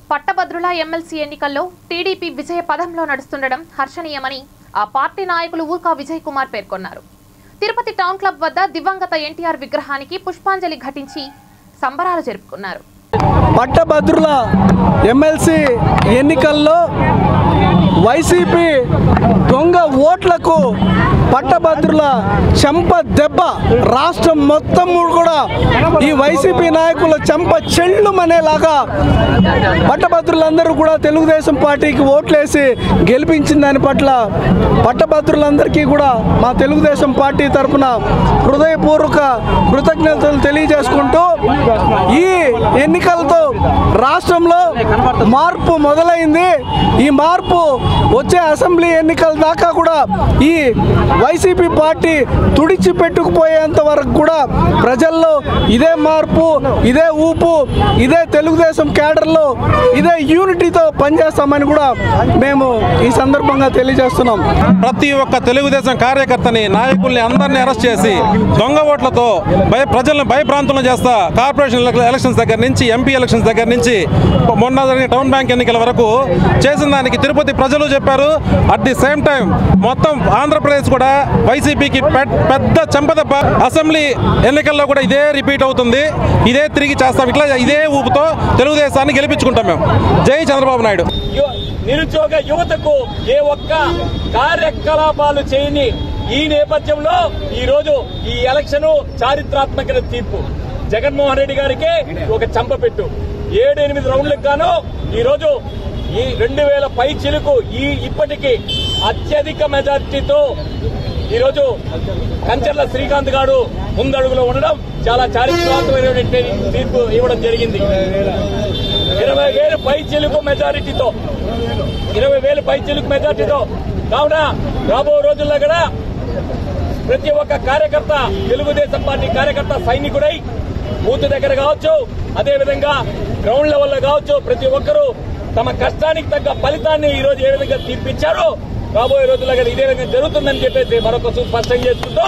పట్టభద్రుల ఎమ్మెల్సీ ఎన్నికల్లో టీడీపీ విజయ పదంలో నడుస్తుండడం హర్షణీయమని ఆ పార్టీ నాయకులు ఊర్కా విజయ్ కుమార్ పేర్కొన్నారు తిరుపతి టౌన్ క్లబ్ వద్ద దివంగత ఎన్టీఆర్ విగ్రహానికి పుష్పాంజలి ఘటించి సంబరాలు జరుపుకున్నారు పట్టభద్రుల ఎమ్మెల్సీ ఎన్నికల్లో వైసీపీ దొంగ ఓట్లకు పట్టభద్రుల చెంప దెబ్బ రాష్ట్రం మొత్తం కూడా ఈ వైసీపీ నాయకుల చెంప చెల్లుమనేలాగా పట్టభద్రులందరూ కూడా తెలుగుదేశం పార్టీకి ఓట్లేసి గెలిపించిన దాని పట్ల పట్టభద్రులందరికీ కూడా మా తెలుగుదేశం పార్టీ తరఫున హృదయపూర్వక కృతజ్ఞతలు తెలియజేసుకుంటూ ఈ ఎన్నికలతో రాష్ట్రంలో మార్పు మొదలైంది ఈ మార్పు వచ్చే అసెంబ్లీ ఎన్నికల దాకా కూడా ఈ వైసీపీ పార్టీ తుడిచి పెట్టుకుపోయేంత వరకు కూడా ప్రజల్లో ఇదే మార్పు ఇదే ఊపు ఇదే తెలుగుదేశం క్యాడర్లో ఇదే యూనిటీతో పనిచేస్తామని కూడా మేము ఈ సందర్భంగా తెలియజేస్తున్నాం ప్రతి ఒక్క తెలుగుదేశం కార్యకర్తని నాయకుల్ని అందరినీ అరెస్ట్ చేసి దొంగ ఓట్లతో భయ ప్రజలను భయభ్రాంతులను చేస్తా కార్పొరేషన్ ఎల- ఎలక్షన్స్ దగ్గర నుంచి ఎంపీ ఎలక్షన్స్ దగ్గర నుంచి మొన్న జరిగిన టౌన్ బ్యాంక్ ఎన్నికల వరకు చేసిన దానికి తిరుపతి ప్రజలు చెప్పారు అట్ ది సేమ్ టైం మొత్తం ఆంధ్రప్రదేశ్ కూడా వైసీపీకి పెద్ద చెంపదెబ్బ అసెంబ్లీ ఎన్నికల్లో కూడా ఇదే రిపీట్ అవుతుంది ఇదే తిరిగి చేస్తాం ఇట్లా ఇదే ఊపుతో తెలుగుదేశాన్ని గెలిపించుకుంటాం మేము జై చంద్రబాబు నాయుడు యు- నిరుద్యోగ యువతకు ఏ ఒక్క కార్యకలాపాలు చేయని ఈ నేపథ్యంలో ఈ రోజు ఈ ఎలక్షన్ చారిత్రాత్మక తీర్పు జగన్మోహన్ రెడ్డి గారికి ఒక చంపపెట్టు ఏడు ఎనిమిది రౌండ్లకు గాను ఈ రోజు ఈ రెండు వేల పై చిలుకు ఈ ఇప్పటికీ అత్యధిక మెజార్టీతో ఈ రోజు కంచర్ల శ్రీకాంత్ గారు ముందడుగులో ఉండడం చాలా చారిత్రాత్మకమైనటువంటి తీర్పు ఇవ్వడం జరిగింది ఇరవై వేలు పై చిలుకు మెజారిటీతో ఇరవై వేలు పై చిలుకు మెజార్టీతో కావున రాబో రోజుల్లో కూడా ప్రతి ఒక్క కార్యకర్త తెలుగుదేశం పార్టీ కార్యకర్త సైనికుడై బూత్ దగ్గర కావచ్చు అదేవిధంగా గ్రౌండ్ లెవెల్లో కావచ్చు ప్రతి ఒక్కరూ తమ కష్టానికి తగ్గ ఫలితాన్ని ఈ రోజు ఏ విధంగా తీర్పిచ్చారో రాబోయే రోజుల్లో కూడా ఇదే విధంగా జరుగుతుందని చెప్పేసి మరొక స్పష్టం చేసుకుంటూ